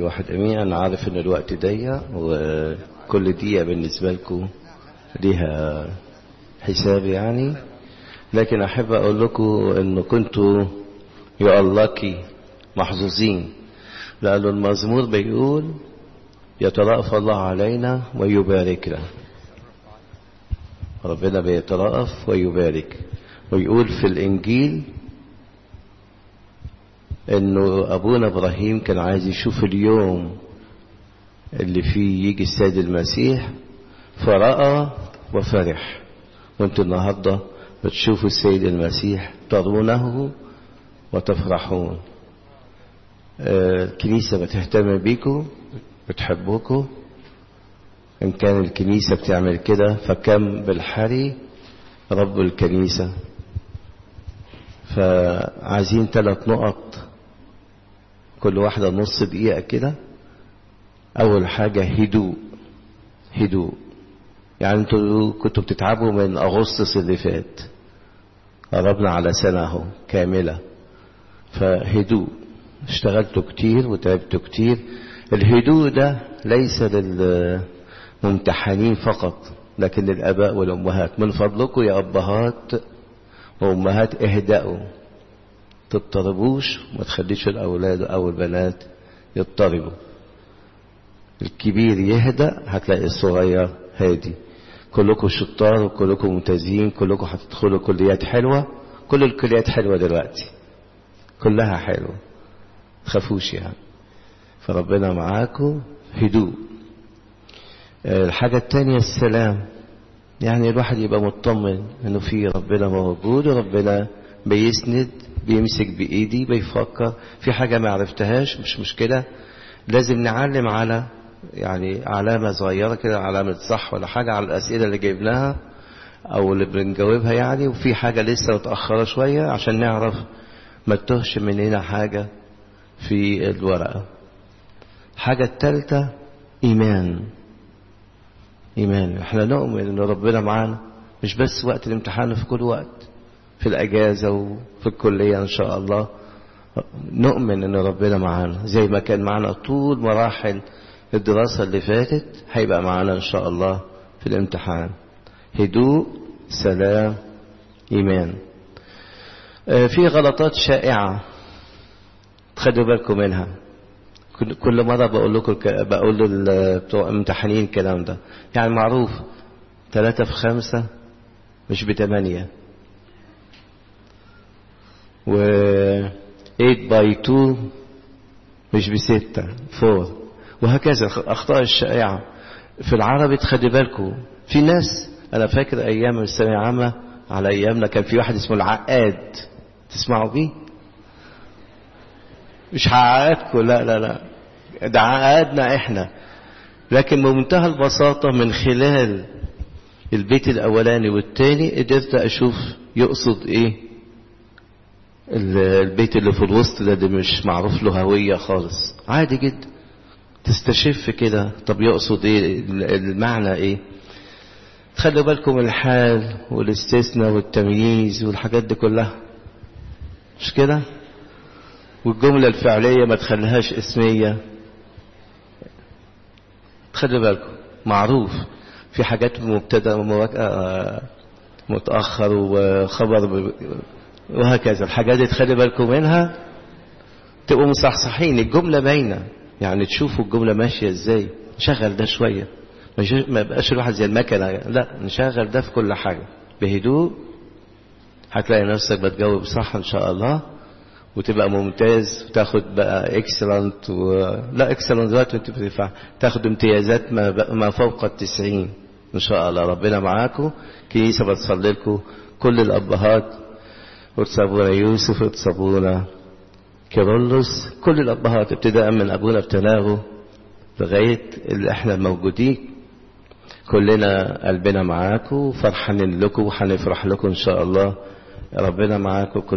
الواحد امين انا عارف ان الوقت ضيق وكل دقيقه بالنسبه لكم ليها حساب يعني لكن احب اقول لكم ان كنتوا يا الله محظوظين لأن المزمور بيقول يترأف الله علينا ويباركنا ربنا بيترأف ويبارك ويقول في الإنجيل إنه أبونا إبراهيم كان عايز يشوف اليوم اللي فيه يجي السيد المسيح فرأى وفرح وانتوا النهارده بتشوفوا السيد المسيح ترونه وتفرحون الكنيسة بتهتم بيكم بتحبوكم إن كان الكنيسة بتعمل كده فكم بالحري رب الكنيسة فعايزين ثلاث نقط كل واحدة نص دقيقة كده أول حاجة هدوء هدوء يعني انتوا كنتوا بتتعبوا من أغسطس اللي فات قربنا على سنة اهو كاملة فهدوء اشتغلتوا كتير وتعبتوا كتير الهدوء ده ليس للممتحنين فقط لكن للآباء والأمهات من فضلكم يا أبهات وأمهات اهدأوا تضطربوش وما تخليش الأولاد أو البنات يضطربوا الكبير يهدأ هتلاقي الصغير هادي كلكم شطار وكلكم ممتازين كلكم هتدخلوا كليات حلوة كل الكليات حلوة دلوقتي كلها حلوة تخافوش يعني فربنا معاكم هدوء الحاجة التانية السلام يعني الواحد يبقى مطمن انه في ربنا موجود وربنا بيسند بيمسك بايدي بيفكر في حاجة ما عرفتهاش مش مشكلة لازم نعلم على يعني علامة صغيرة كده علامة صح ولا حاجة على الأسئلة اللي جايبناها أو اللي بنجاوبها يعني وفي حاجة لسه متأخرة شوية عشان نعرف ما تتهش مننا حاجة في الورقة حاجة التالتة إيمان إيمان احنا نؤمن إن ربنا معانا مش بس وقت الامتحان في كل وقت في الأجازة وفي الكلية إن شاء الله نؤمن إن ربنا معانا زي ما كان معانا طول مراحل الدراسة اللي فاتت هيبقى معانا إن شاء الله في الامتحان هدوء سلام إيمان في غلطات شائعة خدوا بالكم منها كل مرة بقول لكم بقول بتوع امتحانين الكلام ده يعني معروف ثلاثة في خمسة مش بثمانية و 8 باي 2 مش بستة فور وهكذا الأخطاء الشائعة في العربي تخلي بالكم في ناس أنا فاكر أيام الثانوية العامة على أيامنا كان في واحد اسمه العقاد تسمعوا بيه مش هعقدكم لا لا لا ده عقدنا احنا لكن بمنتهى البساطة من خلال البيت الأولاني والتاني قدرت أشوف يقصد إيه البيت اللي في الوسط ده, ده مش معروف له هوية خالص عادي جدا تستشف كده طب يقصد ايه المعنى ايه خلوا بالكم الحال والاستثناء والتمييز والحاجات دي كلها مش كده والجملة الفعلية ما تخليهاش اسمية خلوا بالكم معروف في حاجات مبتدا متأخر وخبر وهكذا الحاجات دي تخلي بالكم منها تبقوا مصحصحين الجملة باينة يعني تشوفوا الجملة ماشية ازاي نشغل ده شوية ما يبقاش الواحد زي المكنة لا نشغل ده في كل حاجة بهدوء هتلاقي نفسك بتجاوب صح ان شاء الله وتبقى ممتاز وتاخد بقى اكسلنت و... لا اكسلنت دلوقتي انت بتدفع تاخد امتيازات ما, ب... ما فوق التسعين ان شاء الله ربنا معاكم كنيسة بتصلي لكم كل الابهات وتصابونا يوسف وتصابونا كيرلس كل الابهات ابتداء من ابونا بتناغو لغايه اللي احنا موجودين كلنا قلبنا معاكم فرحانين لكم وهنفرح لكم ان شاء الله ربنا معاكم كل